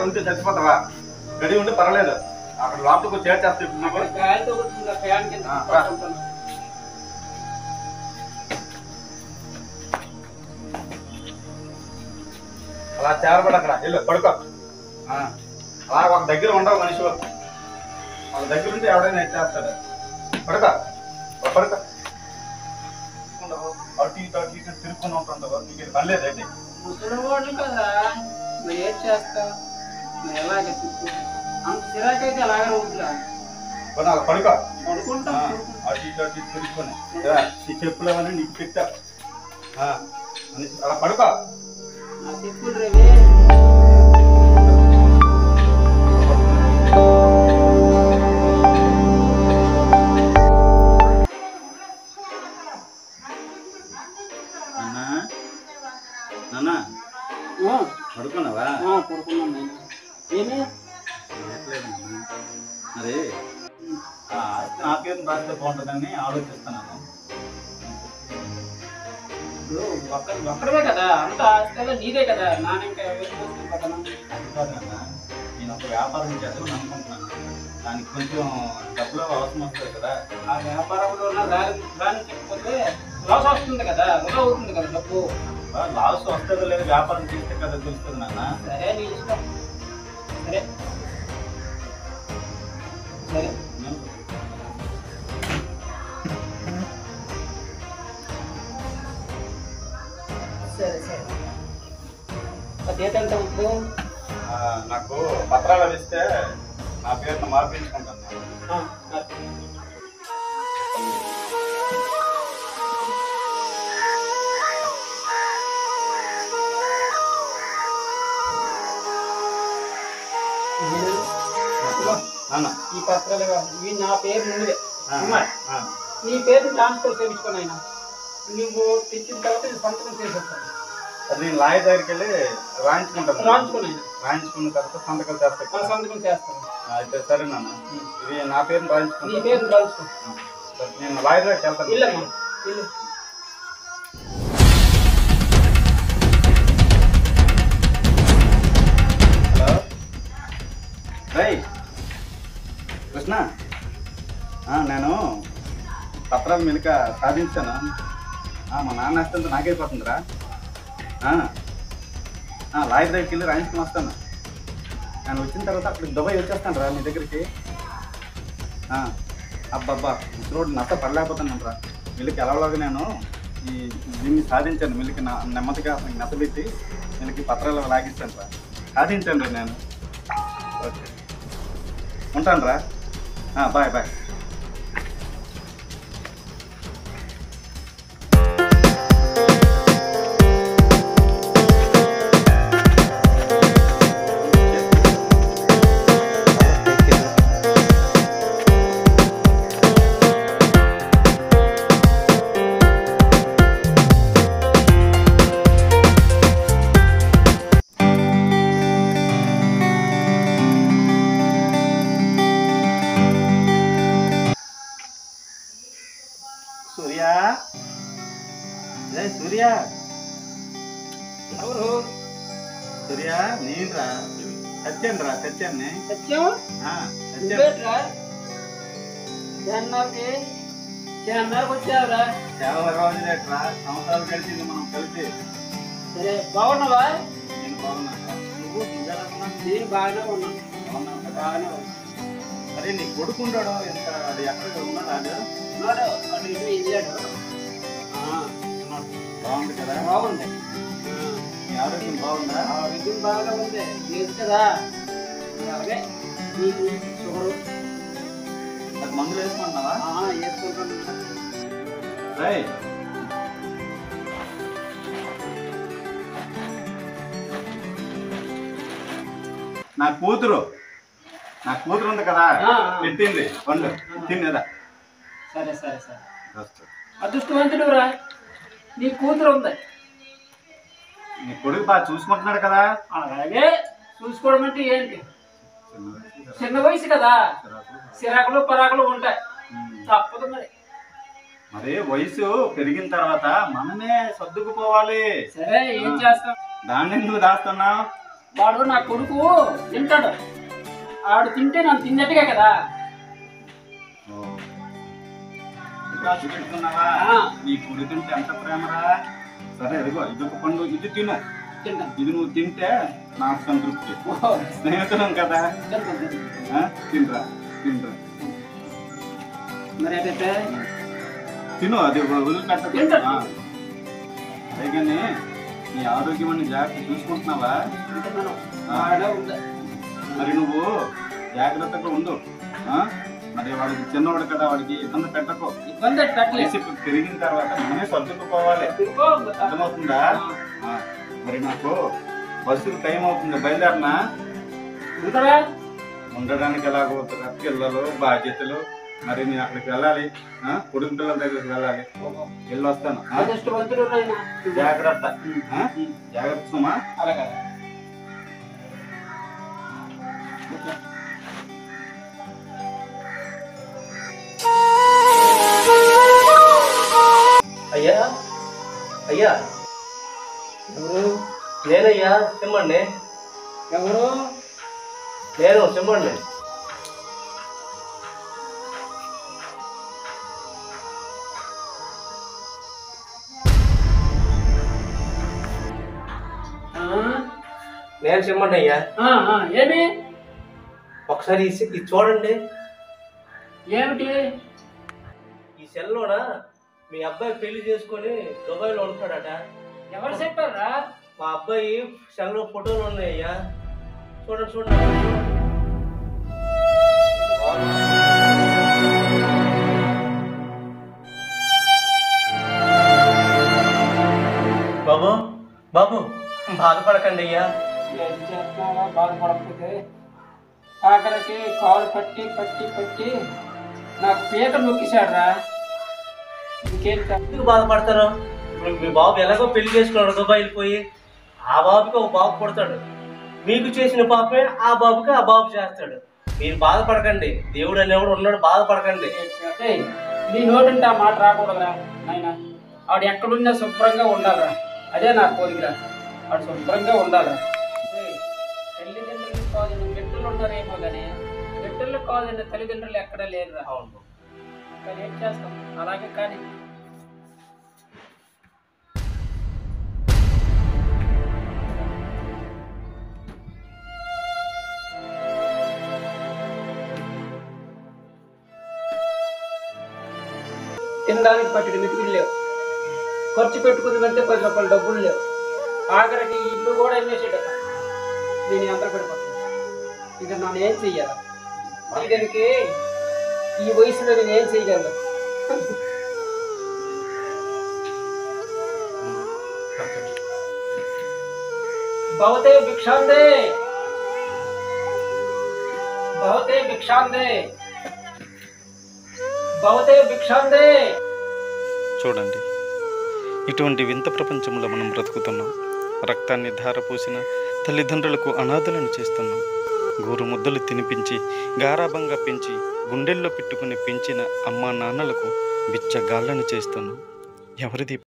ఉంటే చచ్చిపోతావా గడి ఉంటే పర్వాలేదు అక్కడ లోపలికి చేర్చేస్తే ఇప్పుడు నువ్వు గాలితో కొడుతుంది ఆ ఫ్యాన్ కింద ఆ, రా. పడుకుంటున్నా. అలా చేరబడి అక్కడ వెళ్ళు పడుకో ఆ, అలా ఒక దగ్గర ఉండవు మనిషి వాళ్ళ దగ్గర ఉంటే ఎవడైనా ఎత్తేస్తాడు పడుకో ఓ పడుకో ఉండవు. అటు ఇటు అటు ఇటు తిరుక్కొని ఉంటుంటావు నీకు ఇది పని లేదండి ముసలివాడు కదా మరి ఏం చేస్తా మరి ఎలాగే తిప్పు అంత సిరాకైతే అలాగే అవుతుందా పోనీ అలా పడుకో పడుకుంటా ఆ, అటు ఇటు అటు ఇటు తిరుక్కొని ఏరా, ఈ చెప్పులు అవన్నీ నీకు పెట్టా ఆ, అని- అలా పడుకో నా చెప్పులు రేవే నాన్న నాన్న ఆ, పడుకున్నావా ఆ, పడుకున్నాను నేను ఏమి లేట్లేదు నాన్న. మరి ఆ, నా పేరు రాస్తే బాగుంటుందని ఆలోచిస్తున్నాను ఇప్పుడు ఒక్క ఒక్కడమే కదా అంత ఆస్తిగా నీదే కదా నానింకా వేసుకొస్తుంది కదా అది కాదు నాన్న నేను ఒక వ్యాపారం చేద్దామని అనుకుంటున్నాను దానికి కొంచెం డబ్బులు అవసరం వస్తుంది కదా ఆ వ్యాపారంలో ఉన్న దాని దాన్ని చెప్పిపోతే లాస్ వస్తుంది కదా వృధా అవుతుంది కదా డబ్బు ఆ, లాస్ వస్తుందో లేదో వ్యాపారం చేస్తే కదా తెలుస్తుంది నాన్న సరే నీ ఇష్టం సరే సరే సరే సరే అది ఏంటంటే ఇప్పుడు ఆ, నాకు పత్రాలు అవి ఇస్తే నా పేరును మార్పించుకుంటాను నేను. ఆ, అది. నాన్న ఈ పత్రాలు ఇవి నా పేరు నువ్వే ఆ, కుమార్ ఆ, నీ పేరు ట్రాన్స్ఫర్ చేయించుకుని ఆయన నువ్వు తెచ్చిన తర్వాత నేను సంతకం చేసేస్తాను అది నేను లాయర్ దగ్గరికి వెళ్ళి రాయించుకుంటాను రాయించుకుని ఆయన రాయించుకున్న తర్వాత సంతకాలు ఆ, చేస్తాను సంతకం చేస్తాను అయితే సరే నాన్న ఇది నా పేరును నీ రాయించుకుంటాను పేరు రాసుకో ఆ, సరే, నేను లాయర్ దగ్గరికి వెళ్తాను ఇల్లమ్మా ఇల్లు హలో రై కృష్ణ ఆ, నేను పత్రాలు మినక సాధించాను ఆ, మా నాన్న వేస్తుంటే నాకైపోతుందిరా ఆ, ఆ, లాయర్ దగ్గరికి వెళ్ళి రాయించుకుని వస్తాను నేను వచ్చిన తర్వాత అక్కడికి దుబాయ్ వచ్చేస్తాను రా మీ దగ్గరికి ఆ, అబ్బబ్బా రోడ్డు నచ్చ పడలేకపోతున్నాను రా మిల్లుకి ఎలాగోలాగా నేను ఈ దీన్ని సాధించాను మిల్లుకి నా నెమ్మదిగా నచ్చబెట్టి మిల్లుకి పత్రాలు లాగిస్తాను రా సాధించాను రా నేను ఓకే ఉంటాను రా బాయ్ బాయ్ సూర్య రే సూర్య ఎవరు సూర్య నేనురా సత్యాన్ని రా సత్యాన్ని సత్యం ఆ, సత్యం నువ్వేట్రా ఎన్నాళ్ళకి ఎన్నాళ్ళకి వచ్చావురా చాలా రోజులేట్రా సంవత్సరాలు గడిచింది మనం కలిసి సరే బాగున్నావా నేను బాగున్నా నువ్వు నువ్వెలా ఉన్నావు? నేను బాగానే ఉన్నాను బాగున్నావు కదా బాగానే ఉన్నాను అరే నీ కొడుకుంటాడు ఎంత అది ఎక్కడ ఉన్నాడు ఆడు ఉన్నాడు అటు ఇటు వెళ్ళాడు ఆ, ఉన్నాడు. బాగుంది కదా బాగుంది నీ ఆరోగ్యం బాగుందా ఆ విద్యుత్ బాగా ఉంది లేదు కదా అలాగే నీకు షుగరు అది మందులు వేసుకుంటున్నావా ఆ, వేసుకుంటాను రై నా కూతురు నా కూతురు ఉంది కదా ఆ, ఆ. పెట్టింది పండు తినేదా సరే సరే సరే అదృష్టవంతుడు రా నీ కూతురు ఉంది నీ కొడుకు బాగా చూసుకుంటున్నాడు కదా అలాగే చూసుకోవడం అంటే ఏంటి చిన్న వయసు కదా సిరాకులు పరాకులు ఉంటాయి తప్పదు మరి మరి వయసు పెరిగిన తర్వాత మనమే సర్దుకుపోవాలి సరే ఏం చేస్తాం దాన్ని ఎందుకు దాస్తున్నావు వాడు నా కొడుకు తింటాడు ఆడు తింటే నన్ను తిన్నట్టుగా కదా ఖర్చు పెట్టుకున్నావా ఆ. నీ కొడుకుంటే ఎంత ప్రేమరా సరే ఇదిగో ఇదొక పండు ఇది తిను తింటాను ఇది నువ్వు తింటే నాకు సంతృప్తి ఓహో, స్నేహితులం కదా తింటాను, తింటాను. ఆ? తినరా తినరా మరి ఏంటంటే తిను అది వదిలిపెట్టదు తింటాను. ఆ. అదే కానీ నీ ఆరోగ్యం అని జాగ్రత్త చూసుకుంటున్నావా తింటున్నాను ఆడే ఉంది మరి నువ్వు జాగ్రత్తగా ఉండు ఆ? మరి వాడికి చిన్నవాడు కదా వాడికి ఇబ్బంది పెట్టకు ఇబ్బంది పెట్టలేదు వయసు పెరిగిన తర్వాత మనమే సర్దుకుపోవాలి ఇదిగో, అర్థమవుతుందా ఆ, మరి నాకు బస్సుకు టైం అవుతుంది బయలుదేరినా ఉంటారా ఉండడానికి ఎలాగో పిల్లలు బాధ్యతలు మరి నేను అక్కడికి వెళ్ళాలి ఆ, కొడుకు పిల్లల దగ్గరికి వెళ్ళాలి వెళ్ళి వస్తాను ఆ? అదృష్టవంతుడు నాయనా. జాగ్రత్త ఆ? జాగ్రత్త సుమా అలాగే అయ్యా అయ్యా ఎవరు నేనయ్యా సింహండి ఎవరు నేను సింహండి ఆ? నేను సింహండి అయ్యా ఆ, ఆ, ఏమి ఒకసారి ఈ సి- ఇది చూడండి ఏమిటి ఈ సెల్లోన మీ అబ్బాయి పెళ్లి చేసుకొని దుబాయ్లో ఉంటాడట ఎవరు చెప్పారా మా అబ్బాయి సెల్లో ఫోటోలు ఉన్నాయ్యా చూడండి చూడండి చూడండి. బాబు బాబు బాధపడకండి అయ్యా ఏం చేస్తున్నావా బాధపడకపోతే ఆఖరికి కాలు పట్టి పట్టి పట్టి నాకు పీక నొక్కిశాడురా ఇంకేంట ఎందుకు బాధపడతారు ఇప్పుడు మీ బాబు ఎలాగో పెళ్లి చేసుకున్నాడు దుబాయ్ వెళ్ళిపోయి ఆ బాబుకి ఒక బాబు పుడతాడు మీకు చేసిన పాపే ఆ బాబుకి ఆ బాబు చేస్తాడు మీరు బాధపడకండి దేవుడు అనేవాడు ఉన్నాడు బాధపడకండి ఏయ్, నీ నోటింటే ఆ మాట రాకూడదురా నాయన ఆడు ఎక్కడున్నా శుభ్రంగా ఉండాలిరా అదే నా కోరికరా ఆడు శుభ్రంగా ఉండాలిరా ఏయ్, తల్లిదండ్రులు కాదు బిడ్డలు ఉన్నారేమో కానీ బిడ్డలు కాదన్న తల్లిదండ్రులు ఎక్కడ లేరురా అవును మరి ఏం చేస్తాం అలాగే కానీ తినడానికి పట్టిన మితికి లేవు ఖర్చు పెట్టుకుందంటే పది రూపాయలు డబ్బులు లేవు ఆఖరికి ఈ ఇల్లు కూడా అమ్మేసేటట నేను ఎంత పడిపోతాను ఇక నన్ను ఏం చెయ్యాలి దీనికి ఈ వయసులో నేను ఏం చేయగలను భవతే భిక్షాందే భవతే భిక్షాందే భవతే భిక్షాందే చూడండి ఇటువంటి వింత ప్రపంచంలో మనం బ్రతుకుతున్నాం రక్తాన్ని ధారపోసిన తల్లిదండ్రులకు అనాథలను చేస్తున్నాం గోరు ముద్దలు తినిపించి గారాబంగా పెంచి గుండెల్లో పెట్టుకుని పెంచిన అమ్మా నాన్నలకు బిచ్చగాళ్ళను చేస్తున్నాం ఎవరిది